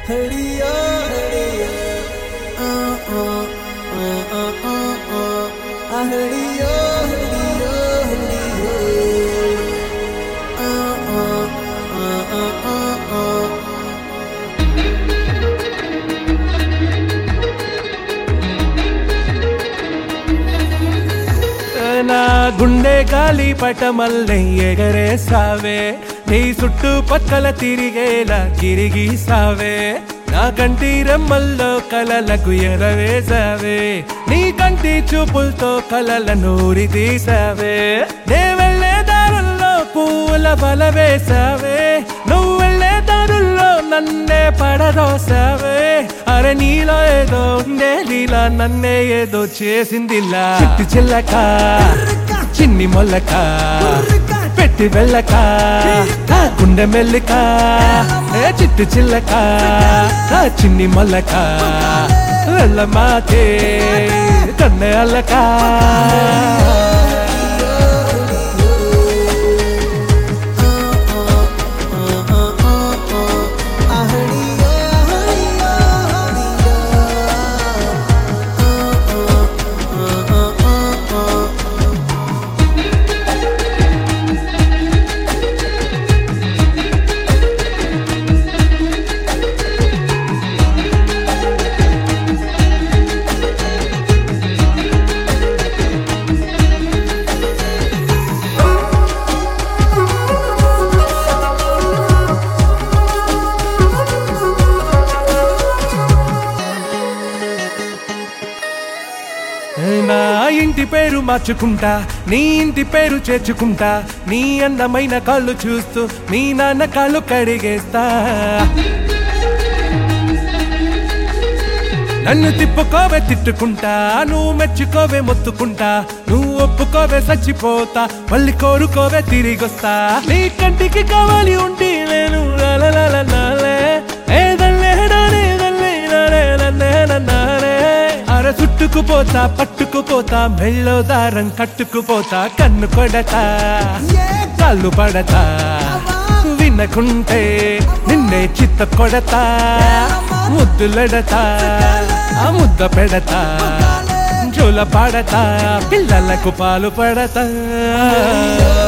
హడియా హడియా ఆ ఆ ఆ ఆ ఆ ఆ ఆ హడియా హడియా హడియా ఆ ఆ ఆ ఆ ఆ ఆ నా గుండె గాలి పటమల్లే ఎగరేసావే నీ చుట్టూ పక్కల తిరిగేలా తిరిగిసావే నా కంటి రెమ్మల్లో కలలకు ఎరవేసావే నీ కంటి చూపులతో కలల నూరి తీసావే నే వెళ్ళే దారుల్లో పూల బల వేసావే నువ్వు వెళ్ళే దారుల్లో నన్నే పడదోసావే అరే నీలో ఏదో ఉండే నీలా నన్నే ఏదో చేసిందిలా చిట్టి చిల్లక చిన్ని మొల్లక పెట్టి వెళ్ళక నా గుండె మెల్లిక ఏ చిట్టి చిల్లక నా చిన్ని మొల్లక వెళ్ళ మాకే కన్నె అల్లక నా ఇంటి పేరు మార్చుకుంటా నీ ఇంటి పేరు చేర్చుకుంటా నీ అందమైన కాళ్ళు చూస్తూ మీ నాన్న కాళ్ళు కడిగేస్తా నన్ను తిప్పుకోవే తిట్టుకుంటా నువ్వు మెచ్చుకోవే మొత్తుకుంటా నువ్వు ఒప్పుకోవే చచ్చిపోతా మళ్ళీ కోరుకోవే తిరిగొస్తా నీ కంటికి కావాలి ఉంటే నేను లాలలాలనాలే. ఏ దల్లే నానే దల్లే నానే నన్నే నన్నానే. అర చుట్టుకుపోతా పట్టుకుపోతా మెళ్ళో దారం కట్టుకుపోతా కన్ను కొడతా కాళ్ళు పడతా వినకుంటే నిన్నే చిత్త కొడతా ముద్దులడతా ఆ ముద్ద పెడతా జోల పాడతా పిల్లలకు పాలు పడతా